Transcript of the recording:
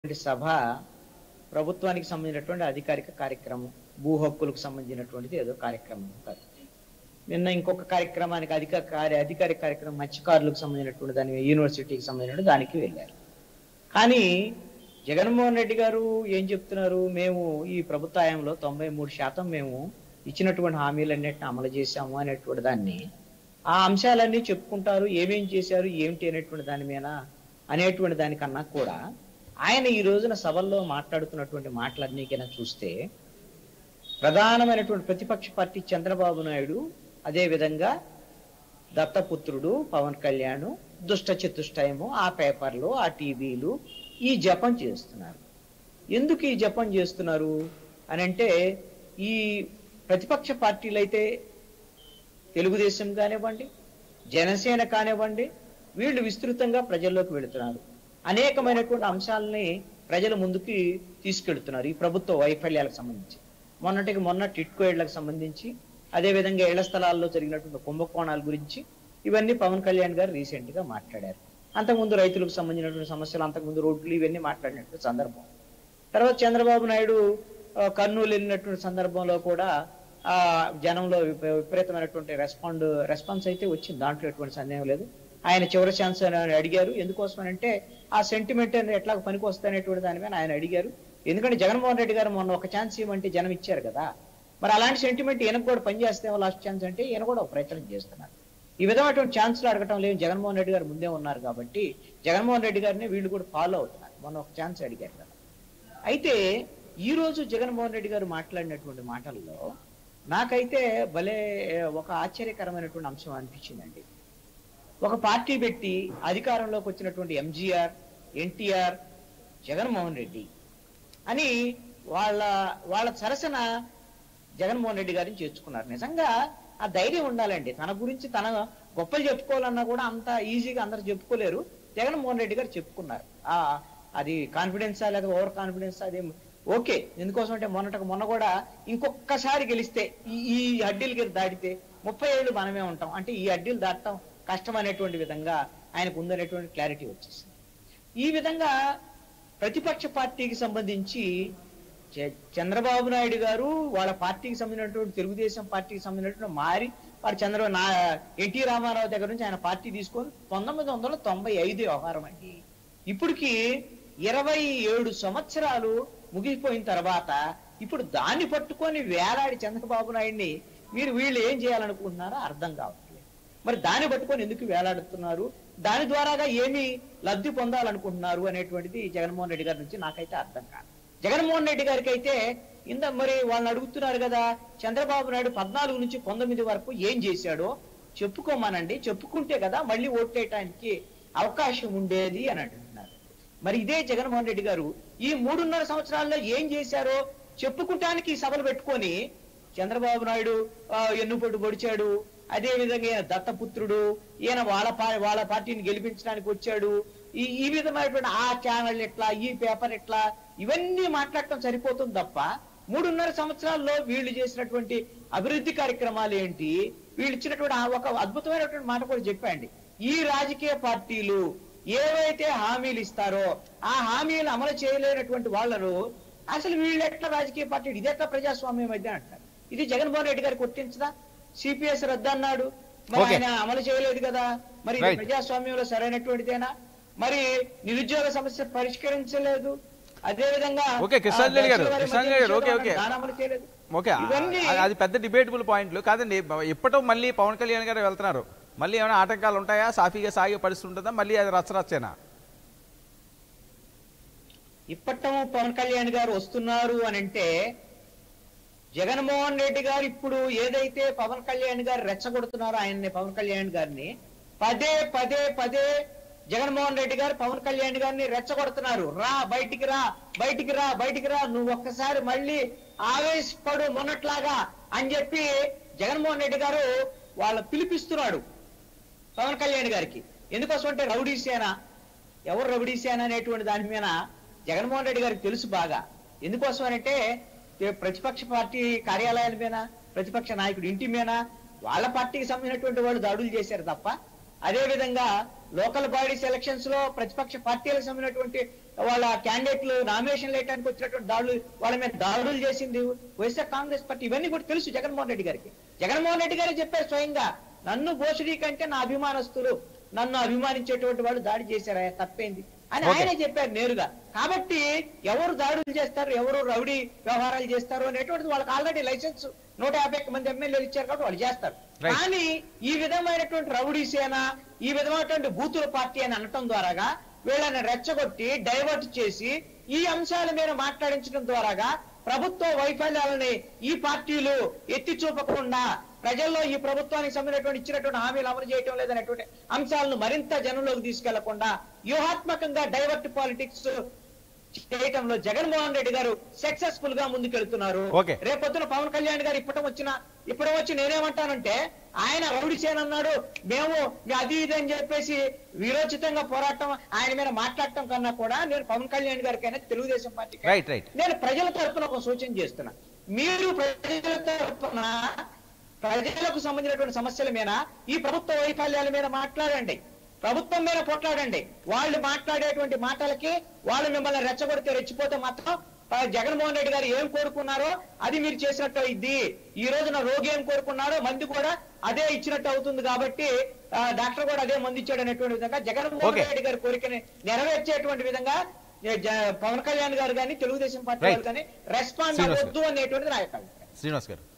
జరిగినటువంటి సభ ప్రభుత్వానికి సంబంధించినటువంటి అధికారిక కార్యక్రమం భూ హక్కులకు సంబంధించినటువంటిది ఏదో కార్యక్రమం కాదు నిన్న ఇంకొక కార్యక్రమానికి అధిక కార్య అధికారిక కార్యక్రమం మత్స్యకారులకు సంబంధించినటువంటి దాని యూనివర్సిటీకి సంబంధించిన దానికి వెళ్ళారు కానీ జగన్మోహన్ రెడ్డి గారు ఏం చెప్తున్నారు మేము ఈ ప్రభుత్వాయంలో తొంభై మూడు శాతం మేము ఇచ్చినటువంటి హామీలన్నిటిని అమలు చేశాము అనేటువంటి దాన్ని ఆ అంశాలన్నీ చెప్పుకుంటారు ఏమేం చేశారు ఏమిటి అనేటువంటి దాని మీద అనేటువంటి దానికన్నా కూడా ఆయన ఈ రోజున సభల్లో మాట్లాడుతున్నటువంటి మాటలన్నీకైనా చూస్తే ప్రధానమైనటువంటి ప్రతిపక్ష పార్టీ చంద్రబాబు నాయుడు అదే విధంగా దత్తపుత్రుడు పవన్ కళ్యాణ్ దుష్ట చతుష్టయము ఆ పేపర్లు ఆ టీవీలు ఈ జపం చేస్తున్నారు ఎందుకు ఈ జపం చేస్తున్నారు అని అంటే ఈ ప్రతిపక్ష పార్టీలు అయితే తెలుగుదేశం కానివ్వండి జనసేన కానివ్వండి వీళ్ళు విస్తృతంగా ప్రజల్లోకి వెళుతున్నారు అనేకమైనటువంటి అంశాలని ప్రజల ముందుకి తీసుకెళ్తున్నారు ఈ ప్రభుత్వ వైఫల్యాలకు సంబంధించి మొన్నటికి మొన్న టిట్కో ఇళ్లకు సంబంధించి అదేవిధంగా ఇళ్ల స్థలాల్లో జరిగినటువంటి కుంభకోణాల గురించి ఇవన్నీ పవన్ కళ్యాణ్ గారు రీసెంట్ గా మాట్లాడారు అంతకుముందు రైతులకు సంబంధించినటువంటి సమస్యలు అంతకుముందు రోడ్లు ఇవన్నీ మాట్లాడినటువంటి సందర్భం తర్వాత చంద్రబాబు నాయుడు ఆ, కర్నూలు వెళ్ళినటువంటి సందర్భంలో కూడా ఆ జనంలో విప- విపరీతమైనటువంటి రెస్పాండ్ రెస్పాన్స్ అయితే వచ్చింది దాంట్లో ఎటువంటి సందేహం లేదు ఆయన చివరి ఛాన్స్ అని అడిగారు ఎందుకోసం అని అంటే ఆ సెంటిమెంట్ అనేది ఎట్లా పనికి వస్తాయనేటువంటి దాని మీద ఆయన అడిగారు ఎందుకంటే జగన్మోహన్ రెడ్డి గారు మొన్న ఒక ఛాన్స్ ఇవ్వమంటే జనం ఇచ్చారు కదా మరి అలాంటి సెంటిమెంట్ ఈయనకు కూడా పనిచేస్తే లాస్ట్ ఛాన్స్ అంటే ఈయన కూడా ఒక ప్రయత్నం చేస్తున్నారు ఈ విధమైనటువంటి ఛాన్స్లు అడగటం లేదు జగన్మోహన్ రెడ్డి గారు ముందే ఉన్నారు కాబట్టి జగన్మోహన్ రెడ్డి గారిని వీళ్ళు కూడా ఫాలో అవుతున్నారు మొన్న ఒక ఛాన్స్ అడిగారు కదా అయితే ఈ రోజు జగన్మోహన్ రెడ్డి గారు మాట్లాడినటువంటి మాటల్లో నాకైతే భలే ఒక ఆశ్చర్యకరమైనటువంటి అంశం అనిపించిందండి ఒక పార్టీ పెట్టి అధికారంలోకి వచ్చినటువంటి ఎంజీఆర్ ఎన్టీఆర్ జగన్మోహన్ రెడ్డి అని వాళ్ళ వాళ్ళ సరసన జగన్మోహన్ రెడ్డి గారిని చేర్చుకున్నారు నిజంగా ఆ ధైర్యం ఉండాలండి తన గురించి తన గొప్పలు చెప్పుకోవాలన్నా కూడా అంత ఈజీగా అందరు చెప్పుకోలేరు జగన్మోహన్ రెడ్డి గారు చెప్పుకున్నారు ఆ అది కాన్ఫిడెన్సా లేదా ఓవర్ కాన్ఫిడెన్స్ అది ఓకే ఎందుకోసం అంటే మొన్నటకు మొన్న కూడా ఇంకొకసారి గెలిస్తే ఈ ఈ అడ్డీలకి దాటితే ముప్పై ఏళ్ళు మనమే ఉంటాం అంటే ఈ అడ్డీలు దాటడం కష్టం అనేటువంటి విధంగా ఆయనకు ఉందనేటువంటి క్లారిటీ వచ్చేసింది ఈ విధంగా ప్రతిపక్ష పార్టీకి సంబంధించి చ- చంద్రబాబు నాయుడు గారు వాళ్ళ పార్టీకి సంబంధించినటువంటి తెలుగుదేశం పార్టీకి సంబంధించినటువంటి మారి వారు చంద్ర నా ఎన్టీ రామారావు దగ్గర నుంచి ఆయన పార్టీ తీసుకొని పంతొమ్మిది వందల తొంభై ఐదు వ్యవహారం అండి ఇప్పటికి ఇరవై ఏడు సంవత్సరాలు ముగిసిపోయిన తర్వాత ఇప్పుడు దాన్ని పట్టుకొని వేలాడి చంద్రబాబు నాయుడిని మీరు వీళ్ళు ఏం చేయాలనుకుంటున్నారో అర్థం కావట్లేదు మరి దాన్ని పట్టుకొని ఎందుకు వేలాడుతున్నారు దాని ద్వారాగా ఏమి లబ్ధి పొందాలనుకుంటున్నారు అనేటువంటిది జగన్మోహన్ రెడ్డి గారి నుంచి నాకైతే అర్థం కాదు జగన్మోహన్ రెడ్డి గారికి అయితే ఇంత మరి వాళ్ళని అడుగుతున్నారు కదా చంద్రబాబు నాయుడు పద్నాలుగు నుంచి పంతొమ్మిది వరకు ఏం చేశాడో చెప్పుకోమానండి చెప్పుకుంటే కదా మళ్ళీ ఓట్లేయటానికి అవకాశం ఉండేది అని అంటున్నారు మరి ఇదే జగన్మోహన్ రెడ్డి గారు ఈ మూడున్నర సంవత్సరాల్లో ఏం చేశారో చెప్పుకుంటానికి ఈ సభలు పెట్టుకొని చంద్రబాబు నాయుడు ఆ, ఎన్నుపోటు పొడిచాడు అదే విధంగా ఈయన దత్తపుత్రుడు ఈయన వాళ్ళ పా- వాళ్ళ పార్టీని గెలిపించడానికి వచ్చాడు ఈ ఈ విధమైనటువంటి ఆ ఛానల్ ఎట్లా ఈ పేపర్ ఎట్లా ఇవన్నీ మాట్లాడటం సరిపోతుంది తప్ప మూడున్నర సంవత్సరాల్లో వీళ్ళు చేసినటువంటి అభివృద్ధి కార్యక్రమాలు ఏంటి వీళ్ళు ఇచ్చినటువంటి ఆ ఒక అద్భుతమైనటువంటి మాట కూడా చెప్పండి ఈ రాజకీయ పార్టీలు ఏవైతే హామీలు ఇస్తారో ఆ హామీలు అమలు చేయలేనటువంటి వాళ్ళను అసలు వీళ్ళు ఎట్లా రాజకీయ పార్టీ ఇది ఎట్లా ప్రజాస్వామ్యం మధ్య అంటారు ఇది జగన్మోహన్ రెడ్డి గారు కొట్టించదా సిపిఎస్ రద్దు అన్నాడు మరి Okay. ఆయన అమలు చేయలేదు కదా మరి ఇది Right. ప్రజాస్వామ్యంలో సరైనటువంటిదేనా మరి నిరుద్యోగ సమస్య పరిష్కరించలేదు అదే విధంగా Okay, కిషన్ రెడ్డి గారు, కిషన్ రెడ్డి గారు, okay, okay. దాని అమలు చేయలేదు ఓకే ఇవన్నీ అది- అది పెద్ద డిబేటబుల్ పాయింట్లు కాదండి ఇప్పటో మళ్ళీ పవన్ కళ్యాణ్ గారు వెళ్తున్నారు మళ్ళీ ఏమైనా ఆటంకాలు ఉంటాయా సాఫీగా సాగే పరిస్థితి ఉంటుందా మళ్ళీ అది రచ్చరచ్చేనా ఇప్పటం పవన్ కళ్యాణ్ గారు వస్తున్నారు అని అంటే జగన్మోహన్ రెడ్డి గారు ఇప్పుడు ఏదైతే పవన్ కళ్యాణ్ గారు రెచ్చగొడుతున్నారో ఆయన్ని పవన్ కళ్యాణ్ గారిని పదే పదే పదే జగన్మోహన్ రెడ్డి గారు పవన్ కళ్యాణ్ గారిని రెచ్చగొడుతున్నారు రా బయటికి రా బయటికి రా బయటికి రా నువ్వు ఒక్కసారి మళ్ళీ ఆవేశపడు మొన్నట్లాగా అని చెప్పి జగన్మోహన్ రెడ్డి గారు వాళ్ళ పిలిపిస్తున్నాడు పవన్ కళ్యాణ్ గారికి ఎందుకోసం అంటే రౌడీ సేన ఎవరు రౌడీ సేన అనేటువంటి దాని మీద జగన్మోహన్ రెడ్డి గారికి తెలుసు బాగా ఎందుకోసం అంటే ఏ ప్రతిపక్ష పార్టీ కార్యాలయాల మీద ప్రతిపక్ష నాయకుడి ఇంటి మీద వాళ్ళ పార్టీకి సంబంధించినటువంటి వాళ్ళు దాడులు చేశారు తప్ప అదే విధంగా లోకల్ బాడీస్ ఎలక్షన్స్ లో ప్రతిపక్ష పార్టీలకు సంబంధించినటువంటి వాళ్ళ క్యాండిడేట్లు నామినేషన్ వేయడానికి వచ్చినటువంటి దాడులు వాళ్ళ మీద దాడులు చేసింది వైఎస్ఆర్ కాంగ్రెస్ పార్టీ ఇవన్నీ కూడా తెలుసు జగన్మోహన్ రెడ్డి గారికి జగన్మోహన్ రెడ్డి గారే చెప్పారు స్వయంగా నన్ను భోషుడి కంటే నా అభిమానస్తులు నన్ను అభిమానించేటువంటి వాళ్ళు దాడి చేశారా తప్పేంది అని Okay. ఆయనే చెప్పారు నేరుగా కాబట్టి ఎవరు దాడులు చేస్తారు ఎవరు రౌడీ వ్యవహారాలు చేస్తారు అనేటువంటిది వాళ్ళకి ఆల్రెడీ లైసెన్స్ నూట యాభై ఒక్క మంది ఎమ్మెల్యేలు ఇచ్చారు కాబట్టి వాళ్ళు చేస్తారు Right. కానీ ఈ విధమైనటువంటి రౌడీ సేన ఈ విధమైనటువంటి బూతుల పార్టీ అని అనటం ద్వారాగా వీళ్ళని రెచ్చగొట్టి డైవర్ట్ చేసి ఈ అంశాల మీద మాట్లాడించడం ద్వారాగా ప్రభుత్వ వైఫల్యాలని ఈ పార్టీలు ఎత్తి చూపకుండా ప్రజల్లో ఈ ప్రభుత్వానికి సంబంధించినటువంటి ఇచ్చినటువంటి హామీలు అమలు చేయటం లేదనేటువంటి అంశాలను మరింత జనంలోకి తీసుకెళ్లకుండా వ్యూహాత్మకంగా డైవర్ట్ పాలిటిక్స్ చేయటంలో జగన్మోహన్ రెడ్డి గారు సక్సెస్ఫుల్ గా ముందుకెళ్తున్నారు Okay. రేపొద్దున పవన్ కళ్యాణ్ గారు ఇప్పటం వచ్చిన ఇప్పటి వచ్చి నేనేమంటానంటే ఆయన రౌడీ చేయను అన్నాడు మేము మీ అది ఇది అని చెప్పేసి విరోచితంగా పోరాటం ఆయన మీద మాట్లాడటం కన్నా కూడా నేను పవన్ కళ్యాణ్ గారికైనా తెలుగుదేశం పార్టీకి రైట్ రైట్ నేను ప్రజల తరపున ఒక సూచన చేస్తున్నా మీరు ప్రజల తరపున ప్రజలకు సంబంధించినటువంటి సమస్యల మీద ఈ ప్రభుత్వ వైఫల్యాల మీద మాట్లాడండి ప్రభుత్వం మీద పోట్లాడండి వాళ్ళు మాట్లాడేటువంటి మాటలకి వాళ్ళు మిమ్మల్ని రెచ్చగొడితే రెచ్చిపోతే మాత్రం ఆ, జగన్మోహన్ రెడ్డి గారు ఏం కోరుకున్నారో అది మీరు చేసినట్టు ఇది ఈ రోజున రోగి ఏం కోరుకున్నారో మంది కూడా అదే ఇచ్చినట్టు అవుతుంది కాబట్టి ఆ, డాక్టర్ కూడా అదే మంది ఇచ్చాడు అనేటువంటి విధంగా జగన్మోహన్ Okay. రెడ్డి గారి కోరికని నెరవేర్చేటువంటి విధంగా ఏ, జ- పవన్ కళ్యాణ్ గారు కానీ తెలుగుదేశం పార్టీ Right. వాళ్ళు కానీ రెస్పాండ్ శ్రీనివాస్ గారు. అవ్వద్దు అనేటువంటిది నా యొక్క అభిప్రాయం శ్రీనివాస్ గారు